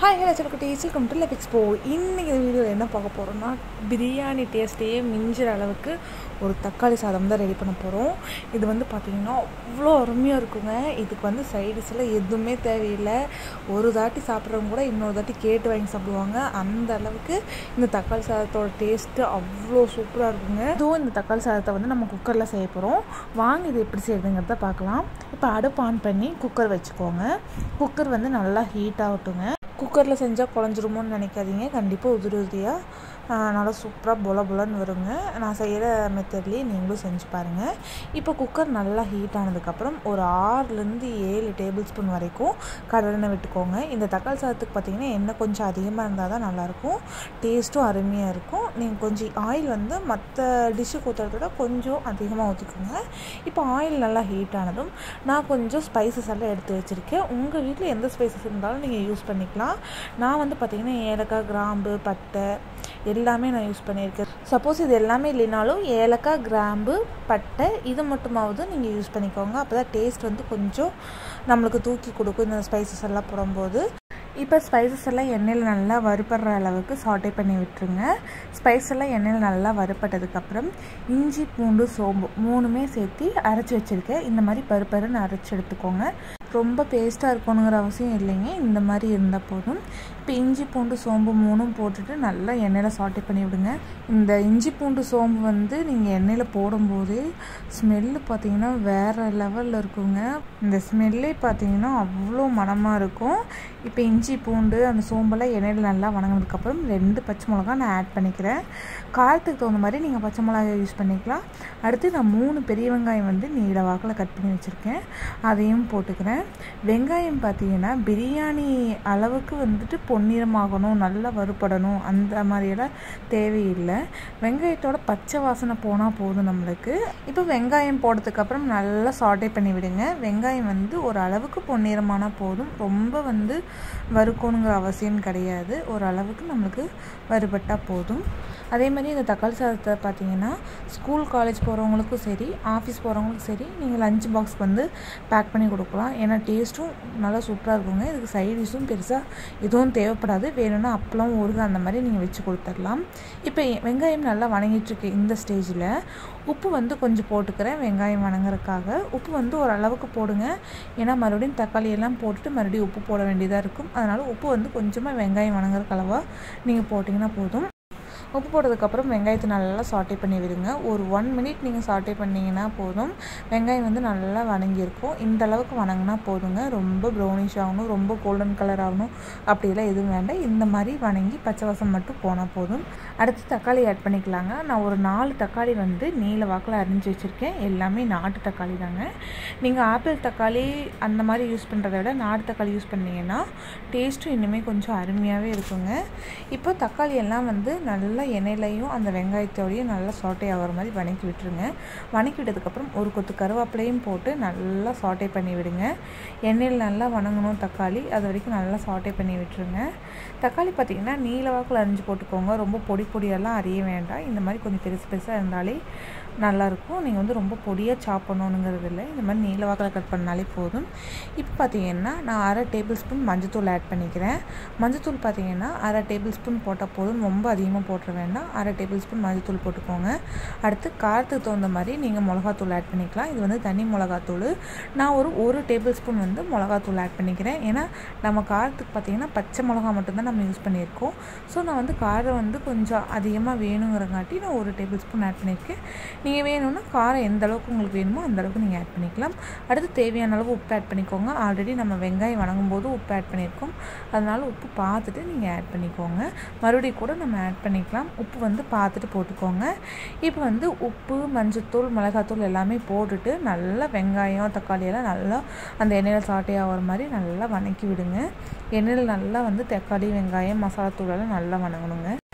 hi hello சிலக்குட்டீஸ் welcome to லெப் expo இன்றைக்கி இந்த வீடியோவில் என்ன பார்க்க போகிறோம்னா பிரியாணி டேஸ்ட்டையே மிஞ்சிற அளவுக்கு ஒரு தக்காளி சாதம் தான் ரெடி பண்ண போகிறோம் இது வந்து பார்த்திங்கன்னா அவ்வளோ அருமையாக இருக்குங்க இதுக்கு வந்து சைடிஸில் எதுவுமே தேவையில்லை ஒரு தாட்டி சாப்பிட்றவங்க கூட இன்னொரு தாட்டி கேட்டு வாங்கி சாப்பிடுவாங்க அந்த அளவுக்கு இந்த தக்காளி சாதத்தோட டேஸ்ட்டு அவ்வளோ சூப்பராக இருக்குங்க இதுவும் இந்த தக்காளி சாதத்தை வந்து நம்ம குக்கரில் செய்ய போகிறோம் வாங்க இது எப்படி செய்யுதுங்கிறத பார்க்கலாம் இப்போ அடுப்பு ஆன் பண்ணி குக்கர் வச்சுக்கோங்க குக்கர் வந்து நல்லா ஹீட் ஆகட்டுங்க குக்கரில் செஞ்சால் குழஞ்சிருமோன்னு நினைக்காதீங்க கண்டிப்பாக உதிரி உதிரியாக நல்லா சூப்பராக பொல பொலன்னு வருங்க நான் செய்கிற மெத்தட்லேயே நீங்களும் செஞ்சு பாருங்கள் இப்போ குக்கர் நல்லா ஹீட் ஆனதுக்கப்புறம் ஒரு ஆறுலேருந்து ஏழு டேபிள் ஸ்பூன் வரைக்கும் கடலெண்ணெய் விட்டுக்கோங்க இந்த தக்காளி சாதத்துக்கு பார்த்தீங்கன்னா எண்ணெய் கொஞ்சம் அதிகமாக இருந்தால் தான் நல்லாயிருக்கும் டேஸ்ட்டும் அருமையாக இருக்கும் நீங்கள் கொஞ்சம் ஆயில் வந்து மற்ற டிஷ்ஷுக்கு ஊற்றுறத விட கொஞ்சம் அதிகமாக ஊற்றிக்கோங்க இப்போ ஆயில் நல்லா ஹீட் ஆனதும் நான் கொஞ்சம் ஸ்பைசஸ் எல்லாம் எடுத்து வச்சுருக்கேன் உங்கள் வீட்டில் எந்த ஸ்பைசஸ் இருந்தாலும் நீங்கள் யூஸ் பண்ணிக்கலாம் நான் வந்து பார்த்திங்கன்னா ஏலக்காய் கிராம்பு பட்டை எல்லாமே நான் யூஸ் பண்ணியிருக்கேன் சப்போஸ் இது எல்லாமே இல்லைனாலும் ஏலக்காய் கிராம்பு பட்டை இது மட்டுமாவது நீங்கள் யூஸ் பண்ணிக்கோங்க அப்போ தான் டேஸ்ட் வந்து கொஞ்சம் நம்மளுக்கு தூக்கி கொடுக்கும் இந்த ஸ்பைசஸ் எல்லாம் போடும்போது இப்போ ஸ்பைசஸ் எல்லாம் எண்ணெயில் நல்லா வறுபடுற அளவுக்கு சாட்டை பண்ணி விட்டுருங்க ஸ்பைஸ் எல்லாம் எண்ணெயில் நல்லா வறுப்பட்டதுக்கப்புறம் இஞ்சி பூண்டு சோம்பு மூணுமே சேர்த்து அரைச்சி வச்சுருக்கேன் இந்த மாதிரி பருப்பருன்னு அரைச்சி எடுத்துக்கோங்க ரொம்ப பேஸ்ட்டாக இருக்கணுங்கிற அவசியம் இல்லைங்க இந்த மாதிரி இருந்தால் போதும் இப்போ இஞ்சி பூண்டு சோம்பு மூணும் போட்டுட்டு நல்லா எண்ணெயில் சாட்டை பண்ணி விடுங்க இந்த இஞ்சி பூண்டு சோம்பு வந்து நீங்கள் எண்ணெயில் போடும்போது ஸ்மெல்லு பார்த்தீங்கன்னா வேறு லெவலில் இருக்குங்க இந்த ஸ்மெல்லே பார்த்தீங்கன்னா அவ்வளோ மனமாக இருக்கும் இப்போ இஞ்சி பூண்டு அந்த சோம்பெல்லாம் எண்ணெயில் நல்லா வணங்கினதுக்கப்புறம் ரெண்டு பச்சை மிளகா நான் ஆட் பண்ணிக்கிறேன் காரத்துக்கு தகுந்த மாதிரி நீங்கள் பச்சை மிளகாய் யூஸ் பண்ணிக்கலாம் அடுத்து நான் மூணு பெரிய வெங்காயம் வந்து நீல வாக்கில் கட் பண்ணி வச்சுருக்கேன் அதையும் போட்டுக்கிறேன் வெங்காயம் பார்த்தீங்கன்னா பிரியாணி அளவுக்கு வந்துட்டு பொன்னிறமாகணும் நல்லா வறுபடணும் அந்த மாதிரியெல்லாம் தேவையில்லை வெங்காயத்தோட பச்சை வாசனை போனால் போதும் நம்மளுக்கு இப்போ வெங்காயம் போட்டதுக்கப்புறம் நல்லா சாட்டை பண்ணி விடுங்க வெங்காயம் வந்து ஒரு அளவுக்கு பொன்னிறமானால் போதும் ரொம்ப வந்து வறுக்கணுங்கிற அவசியம் கிடையாது ஒரு அளவுக்கு நம்மளுக்கு வறுபட்டால் போதும் அதே மாதிரி இந்த தக்காளி சாதத்தை பார்த்தீங்கன்னா ஸ்கூல் காலேஜ் போகிறவங்களுக்கும் சரி ஆஃபீஸ் போகிறவங்களுக்கும் சரி நீங்கள் லஞ்ச் பாக்ஸ் வந்து பேக் பண்ணி கொடுக்கலாம் ஏன்னா டேஸ்ட்டும் நல்லா சூப்பராக இருக்குங்க இதுக்கு சைட் டிஷ்ஷும் பெருசாக எதுவும் தேவைப்படாது வேணும்னா அப்பளம் ஊறுகாய் அந்த மாதிரி நீங்கள் வச்சு கொடுத்துடலாம் இப்போ வெங்காயம் நல்லா வணங்கிட்டுருக்கு இந்த ஸ்டேஜில் உப்பு வந்து கொஞ்சம் போட்டுக்கிறேன் வெங்காயம் வணங்குறதுக்காக உப்பு வந்து ஒரு அளவுக்கு போடுங்க ஏன்னா மறுபடியும் தக்காளி எல்லாம் போட்டுட்டு மறுபடியும் உப்பு போட வேண்டியதாக இருக்கும் அதனால் உப்பு வந்து கொஞ்சமாக வெங்காயம் வணங்குறக்கு அளவாக நீங்கள் போட்டிங்கன்னா போதும் உப்பு போட்டதுக்கப்புறம் வெங்காயத்தை நல்லா சாட்டே பண்ணி விடுங்க ஒரு ஒன் மினிட் நீங்கள் சாட்டே பண்ணிங்கன்னா போதும் வெங்காயம் வந்து நல்லா வணங்கியிருக்கும் இந்த அளவுக்கு வணங்கினா போதுங்க ரொம்ப ப்ரௌனிஷ் ஆகணும் ரொம்ப கோல்டன் கலர் ஆகணும் அப்படியெல்லாம் எதுவும் வேண்டாம் இந்த மாதிரி வணங்கி பச்சை வாசம் மட்டும் போனால் போதும் அடுத்து தக்காளி ஆட் பண்ணிக்கலாங்க நான் ஒரு நாலு தக்காளி வந்து நீல வாக்கில் அரிஞ்சு வச்சுருக்கேன் எல்லாமே நாட்டு தக்காளி தாங்க நீங்கள் ஆப்பிள் தக்காளி அந்த மாதிரி யூஸ் பண்ணுறத விட நாட்டு தக்காளி யூஸ் பண்ணிங்கன்னா டேஸ்ட்டும் இன்னுமே கொஞ்சம் அருமையாகவே இருக்குங்க இப்போ தக்காளி எல்லாம் வந்து நல்லா எண்ணெயிலையும் அந்த வெங்காயத்தோடையும் நல்லா சாட்டே ஆகிற மாதிரி வணக்கி விட்டுருங்க வணக்கி விட்டதுக்கப்புறம் ஒரு கொத்து கருவேப்பிலையும் போட்டு நல்லா சாட்டே பண்ணி விடுங்க எண்ணெயில் நல்லா வணங்கணும் தக்காளி அது வரைக்கும் நல்லா சாட்டே பண்ணி விட்டுருங்க தக்காளி பார்த்திங்கன்னா நீல வாக்கில் அரிஞ்சு போட்டுக்கோங்க ரொம்ப பொடி பொடியெல்லாம் அறிய வேண்டாம் இந்த மாதிரி கொஞ்சம் பெருசு பெருசாக இருந்தாலே நல்லாயிருக்கும் நீங்கள் வந்து ரொம்ப பொடியாக சாப் பண்ணணுங்கிறது இல்லை இந்த மாதிரி நீல வாக்கில் கட் பண்ணாலே போதும் இப்போ பார்த்தீங்கன்னா நான் அரை டேபிள் ஸ்பூன் மஞ்சத்தூள் ஆட் பண்ணிக்கிறேன் மஞ்சத்தூள் பார்த்தீங்கன்னா அரை டேபிள் ஸ்பூன் போட்டால் போதும் ரொம்ப அதிகமாக போட்டுற வேண்டாம் அரை டேபிள் ஸ்பூன் மஞ்சத்தூள் போட்டுக்கோங்க அடுத்து காரத்துக்கு தகுந்த மாதிரி நீங்கள் மிளகாத்தூள் ஆட் பண்ணிக்கலாம் இது வந்து தனி மிளகாத்தூள் நான் ஒரு ஒரு டேபிள் ஸ்பூன் வந்து மிளகாத்தூள் ஆட் பண்ணிக்கிறேன் ஏன்னா நம்ம காரத்துக்கு பார்த்தீங்கன்னா பச்சை மிளகா மட்டும்தான் நம்ம யூஸ் பண்ணியிருக்கோம் ஸோ நான் வந்து காரம் வந்து கொஞ்சம் அதிகமாக வேணுங்கிறங்காட்டி நான் ஒரு டேபிள் ஸ்பூன் ஆட் பண்ணியிருக்கேன் நீங்கள் வேணும்னா காரம் எந்த அளவுக்கு உங்களுக்கு வேணுமோ அந்த அளவுக்கு நீங்கள் ஆட் பண்ணிக்கலாம் அடுத்து தேவையான அளவு உப்பு ஆட் பண்ணிக்கோங்க ஆல்ரெடி நம்ம வெங்காயம் வணங்கும் போது உப்பு ஆட் பண்ணியிருக்கோம் அதனால் உப்பு பார்த்துட்டு நீங்கள் ஆட் பண்ணிக்கோங்க மறுபடியும் கூட நம்ம ஆட் பண்ணிக்கலாம் உப்பு வந்து பார்த்துட்டு போட்டுக்கோங்க இப்போ வந்து உப்பு மஞ்சத்தூள் மிளகாத்தூள் எல்லாமே போட்டுட்டு நல்லா வெங்காயம் தக்காளி எல்லாம் நல்லா அந்த எண்ணெயில் சாட்டே ஆகிற மாதிரி நல்லா வணக்கி விடுங்க எண்ணெயில் நல்லா வந்து தக்காளி வெங்காயம் மசாலா தூளெல்லாம் நல்லா வணங்கணுங்க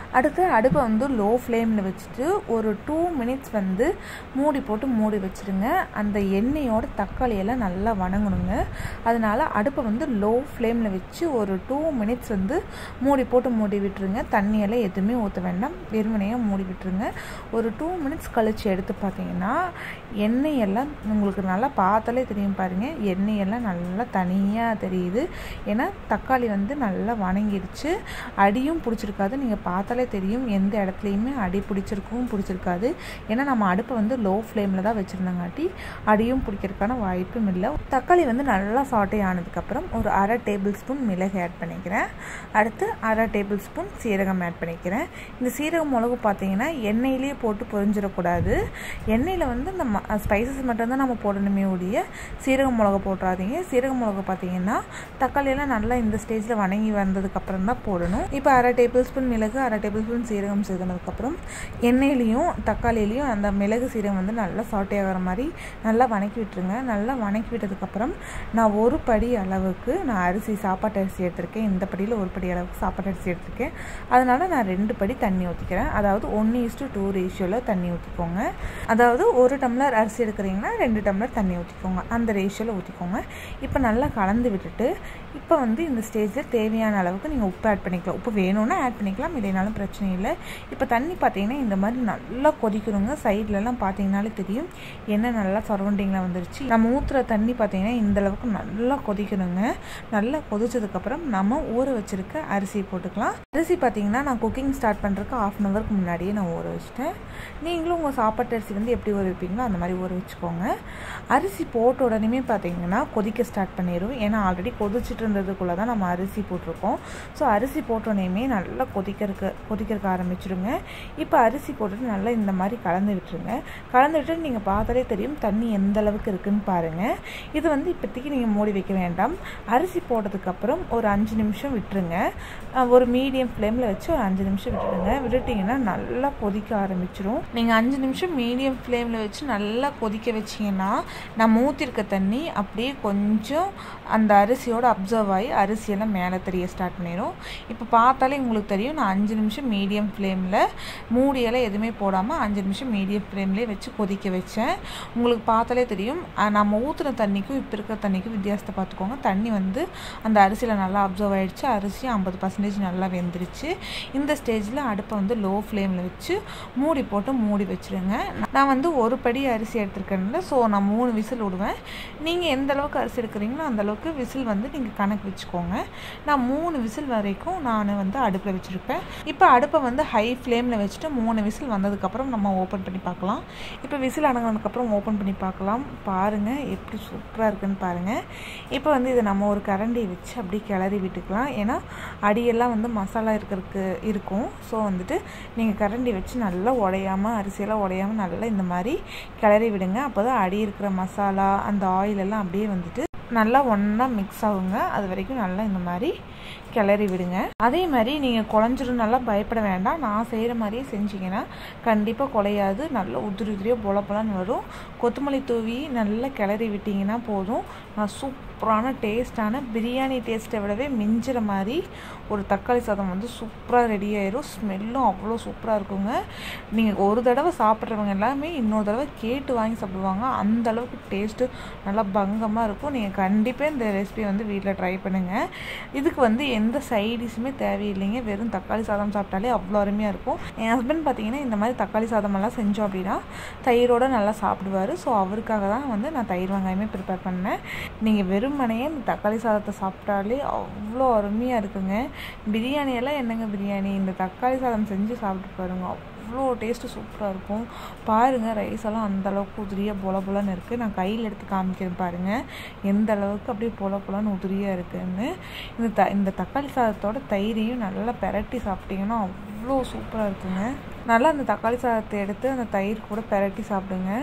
அடுத்து அடுப்பை வந்து லோ ஃப்ளேமில் வச்சுட்டு ஒரு டூ மினிட்ஸ் வந்து மூடி போட்டு மூடி வச்சுருங்க அந்த எண்ணெயோட தக்காளி எல்லாம் நல்லா வணங்கணுங்க அதனால் அடுப்பை வந்து லோ ஃப்ளேமில் வச்சு ஒரு டூ மினிட்ஸ் வந்து மூடி போட்டு மூடி விட்டுருங்க தண்ணியெல்லாம் எதுவுமே ஊற்ற வேண்டாம் வெறுமனையாக மூடி விட்டுருங்க ஒரு டூ மினிட்ஸ் கழித்து எடுத்து பார்த்தீங்கன்னா எண்ணெயெல்லாம் உங்களுக்கு நல்லா பார்த்தாலே தெரியும் பாருங்கள் எண்ணெயெல்லாம் நல்லா தனியாக தெரியுது ஏன்னா தக்காளி வந்து நல்லா வணங்கிடுச்சு அடியும் பிடிச்சிருக்காது நீங்கள் பார்த்தாலே தெரியும் எந்த இடத்துலையுமே அடி பிடிச்சிருக்கவும் பிடிச்சிருக்காது ஏன்னா நம்ம அடுப்பை வந்து லோ ஃப்ளேமில் தான் வச்சுருந்தங்காட்டி அடியும் பிடிக்கிறதுக்கான வாய்ப்பும் இல்லை தக்காளி வந்து நல்லா சாட்டே ஆனதுக்கப்புறம் ஒரு அரை டேபிள் ஸ்பூன் மிளகு ஆட் பண்ணிக்கிறேன் அடுத்து அரை டேபிள் ஸ்பூன் சீரகம் ஆட் பண்ணிக்கிறேன் இந்த சீரகம் மிளகு பார்த்தீங்கன்னா எண்ணெயிலேயே போட்டு பொரிஞ்சிடக்கூடாது எண்ணெயில் வந்து இந்த ஸ்பைசஸ் மட்டும்தான் நம்ம போடணுமே ஒழிய சீரகம் மிளகு போட்டுறாதீங்க சீரகம் மிளகு பார்த்தீங்கன்னா தக்காளியெல்லாம் நல்லா இந்த ஸ்டேஜில் வணங்கி வந்ததுக்கப்புறம் தான் போடணும் இப்போ அரை டேபிள் ஸ்பூன் மிளகு அரை டேபிள் ஸ்பூன் சீரகம் சேர்த்தனதுக்கப்புறம் எண்ணெயிலையும் தக்காளியிலையும் அந்த மிளகு சீரகம் வந்து நல்லா சாட்டே ஆகிற மாதிரி நல்லா வணக்கி விட்டுருங்க நல்லா வணக்கி விட்டதுக்கப்புறம் நான் ஒரு படி அளவுக்கு நான் அரிசி சாப்பாட்டு அரிசி எடுத்திருக்கேன் இந்த படியில் ஒரு படி அளவுக்கு சாப்பாட்டு அரிசி எடுத்திருக்கேன் அதனால் நான் ரெண்டு படி தண்ணி ஊற்றிக்கிறேன் அதாவது ஒன்று இஸ்டு டூ ரேஷியோவில் தண்ணி ஊற்றிக்கோங்க அதாவது ஒரு டம்ளர் அரிசி எடுக்கிறீங்கன்னா ரெண்டு டம்ளர் தண்ணி ஊற்றிக்கோங்க அந்த ரேஷியோவில் ஊற்றிக்கோங்க இப்போ நல்லா கலந்து விட்டுட்டு இப்போ வந்து இந்த ஸ்டேஜில் தேவையான அளவுக்கு நீங்கள் உப்பு ஆட் பண்ணிக்கலாம் உப்பு வேணும்னா ஆட் பண்ணிக்கலாம் இல்லைனாலும் பிரச்சனை இல்லை இப்போ தண்ணி பார்த்தீங்கன்னா இந்த மாதிரி நல்லா கொதிக்கணுங்க சைட்லலாம் பார்த்தீங்கனாலே தெரியும் எண்ணெய் நல்லா சரௌண்டிங்கில் வந்துருச்சு நம்ம ஊற்றுற தண்ணி பார்த்தீங்கன்னா இந்த அளவுக்கு நல்லா கொதிக்கணுங்க நல்லா கொதிச்சதுக்கப்புறம் நம்ம ஊற வச்சுருக்க அரிசி போட்டுக்கலாம் அரிசி பார்த்தீங்கன்னா நான் குக்கிங் ஸ்டார்ட் பண்ணுறதுக்கு ஆஃப் அன் ஹவருக்கு முன்னாடியே நான் ஊற வச்சிட்டேன் நீங்களும் உங்கள் சாப்பாட்டு அரிசி வந்து எப்படி ஊற வைப்பீங்களோ அந்த மாதிரி ஊற வச்சுக்கோங்க அரிசி போட்ட உடனே பார்த்தீங்கன்னா கொதிக்க ஸ்டார்ட் பண்ணிடும் ஏன்னா ஆல்ரெடி கொதிச்சுட்டு இருந்ததுக்குள்ளே தான் நம்ம அரிசி போட்டிருக்கோம் ஸோ அரிசி போட்டோடனேயுமே நல்லா கொதிக்கிறதுக்கு கொதிக்கிறதுக்கு ஆரம்பிச்சிடுங்க இப்போ அரிசி போட்டுட்டு நல்லா இந்த மாதிரி கலந்து விட்டுருங்க கலந்து விட்டு நீங்கள் பார்த்தாலே தெரியும் தண்ணி எந்த அளவுக்கு இருக்குன்னு பாருங்கள் இது வந்து இப்போதைக்கு நீங்கள் மூடி வைக்க வேண்டாம் அரிசி போட்டதுக்கப்புறம் ஒரு அஞ்சு நிமிஷம் விட்டுருங்க ஒரு மீடியம் ஃப்ளேமில் வச்சு ஒரு அஞ்சு நிமிஷம் விட்டுருங்க விட்டுட்டிங்கன்னா நல்லா கொதிக்க ஆரம்பிச்சிடும் நீங்கள் அஞ்சு நிமிஷம் மீடியம் ஃப்ளேமில் வச்சு நல்லா கொதிக்க வச்சிங்கன்னா நம்ம ஊற்றிருக்க தண்ணி அப்படியே கொஞ்சம் அந்த அரிசியோட அப்சர்வ் ஆகி அரிசியெல்லாம் மேலே தெரிய ஸ்டார்ட் பண்ணிடும் இப்போ பார்த்தாலே உங்களுக்கு தெரியும் நான் அஞ்சு நிமிஷம் மீடியம் ஃப்ளேமில் மூடியெல்லாம் எதுவுமே போடாமல் அஞ்சு நிமிஷம் மீடியம் ஃப்ளேம்லேயே வச்சு கொதிக்க வச்சேன் உங்களுக்கு பார்த்தாலே தெரியும் நம்ம ஊற்றுன தண்ணிக்கும் இப்போ இருக்கிற தண்ணிக்கும் வித்தியாசத்தை பார்த்துக்கோங்க தண்ணி வந்து அந்த அரிசியில் நல்லா அப்சர்வ் ஆகிடுச்சு அரிசி ஐம்பது பர்சன்டேஜ் நல்லா வெந்துருச்சு இந்த ஸ்டேஜில் அடுப்பை வந்து லோ ஃப்ளேமில் வச்சு மூடி போட்டு மூடி வச்சுருங்க நான் வந்து ஒரு படி அரிசி எடுத்துருக்கேன்ல ஸோ நான் மூணு விசில் விடுவேன் நீங்கள் எந்த அளவுக்கு அரிசி எடுக்கிறீங்களோ அந்த அளவுக்கு விசில் வந்து நீங்கள் கணக்கு வச்சுக்கோங்க நான் மூணு விசில் வரைக்கும் நான் வந்து அடுப்பில் வச்சுருப்பேன் இப்போ அடுப்பை வந்து ஹை ஃப்ளேமில் வச்சுட்டு மூணு விசில் வந்ததுக்கப்புறம் நம்ம ஓப்பன் பண்ணி பார்க்கலாம் இப்போ விசில் அடங்கினதுக்கப்புறம் ஓப்பன் பண்ணி பார்க்கலாம் பாருங்கள் எப்படி சூப்பராக இருக்குன்னு பாருங்கள் இப்போ வந்து இதை நம்ம ஒரு கரண்டி வச்சு அப்படியே கிளறி விட்டுக்கலாம் ஏன்னா அடியெல்லாம் வந்து மசாலா இருக்கிறதுக்கு இருக்கும் ஸோ வந்துட்டு நீங்கள் கரண்டி வச்சு நல்லா உடையாமல் அரிசியெல்லாம் உடையாமல் நல்லா இந்த மாதிரி கிளறி விடுங்க அப்போ தான் அடி இருக்கிற மசாலா அந்த ஆயில் எல்லாம் அப்படியே வந்துட்டு நல்லா ஒன்றா மிக்ஸ் ஆகுங்க அது வரைக்கும் நல்லா இந்த மாதிரி கிளறி விடுங்க அதே மாதிரி நீங்கள் குழஞ்சிரும் நல்லா பயப்பட வேண்டாம் நான் செய்கிற மாதிரியே செஞ்சீங்கன்னா கண்டிப்பாக குலையாது நல்லா உதிரி உதிரியாக பொல பொலன்னு வரும் கொத்தமல்லி தூவி நல்லா கிளறி விட்டிங்கன்னா போதும் நான் சூப்பரான டேஸ்டான பிரியாணி டேஸ்ட்டை விடவே மிஞ்சுற மாதிரி ஒரு தக்காளி சாதம் வந்து சூப்பராக ரெடி ஆயிரும் ஸ்மெல்லும் அவ்வளோ சூப்பராக இருக்குங்க நீங்கள் ஒரு தடவை சாப்பிட்றவங்க எல்லாமே இன்னொரு தடவை கேட்டு வாங்கி சாப்பிடுவாங்க அந்த அளவுக்கு டேஸ்ட்டு நல்லா பங்கமாக இருக்கும் நீங்கள் கண்டிப்பாக இந்த ரெசிபி வந்து வீட்டில் ட்ரை பண்ணுங்கள் இதுக்கு வந்து எந்த சைடிஷுமே தேவையில்லைங்க வெறும் தக்காளி சாதம் சாப்பிட்டாலே அவ்வளோ அருமையாக இருக்கும் என் ஹஸ்பண்ட் பார்த்தீங்கன்னா இந்த மாதிரி தக்காளி சாதமெல்லாம் செஞ்சோம் அப்படின்னா தயிரோடு நல்லா சாப்பிடுவார் ஸோ அவருக்காக தான் வந்து நான் தயிர் வெங்காயமே ப்ரிப்பேர் பண்ணேன் நீங்கள் வெறுமனையே இந்த தக்காளி சாதத்தை சாப்பிட்டாலே அவ்வளோ அருமையாக இருக்குங்க பிரியாணியெல்லாம் என்னங்க பிரியாணி இந்த தக்காளி சாதம் செஞ்சு சாப்பிட்டு பாருங்க அவ்வளோ டேஸ்ட்டு சூப்பராக இருக்கும் பாருங்கள் ரைஸ் எல்லாம் அந்த அளவுக்கு உதிரியாக பொல பொலன்னு இருக்குது நான் கையில் எடுத்து காமிக்கிறேன் பாருங்கள் எந்த அளவுக்கு அப்படியே பொல பொலன்னு உதிரியாக இருக்குன்னு இந்த த இந்த தக்காளி சாதத்தோட தயிரையும் நல்லா பெரட்டி சாப்பிட்டீங்கன்னா அவ்வளோ சூப்பராக இருக்குங்க நல்லா அந்த தக்காளி சாதத்தை எடுத்து அந்த தயிர் கூட பெரட்டி சாப்பிடுங்க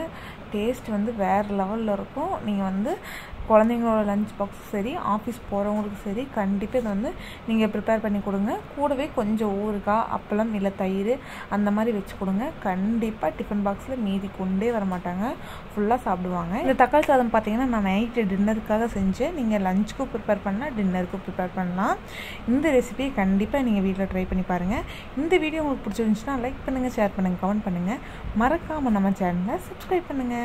டேஸ்ட் வந்து வேறு லெவலில் இருக்கும் நீங்கள் வந்து குழந்தைங்களோட லஞ்ச் பாக்ஸ் சரி ஆஃபீஸ் போகிறவங்களுக்கு சரி கண்டிப்பாக இதை வந்து நீங்கள் ப்ரிப்பேர் பண்ணி கொடுங்க கூடவே கொஞ்சம் ஊறுகாய் அப்பளம் இல்லை தயிர் அந்த மாதிரி வச்சு கொடுங்க கண்டிப்பாக டிஃபன் பாக்ஸில் மீதி கொண்டே வர மாட்டாங்க ஃபுல்லாக சாப்பிடுவாங்க இந்த தக்காளி சாதம் பார்த்தீங்கன்னா நான் நைட்டு டின்னருக்காக செஞ்சேன் நீங்கள் லஞ்சுக்கும் ப்ரிப்பேர் பண்ணால் டின்னருக்கும் ப்ரிப்பேர் பண்ணலாம் இந்த ரெசிபியை கண்டிப்பாக நீங்கள் வீட்டில் ட்ரை பண்ணி பாருங்கள் இந்த வீடியோ உங்களுக்கு பிடிச்சிருந்துச்சுன்னா லைக் பண்ணுங்கள் ஷேர் பண்ணுங்கள் கமெண்ட் பண்ணுங்கள் மறக்காமல் நம்ம சேனலை சப்ஸ்கிரைப் பண்ணுங்கள்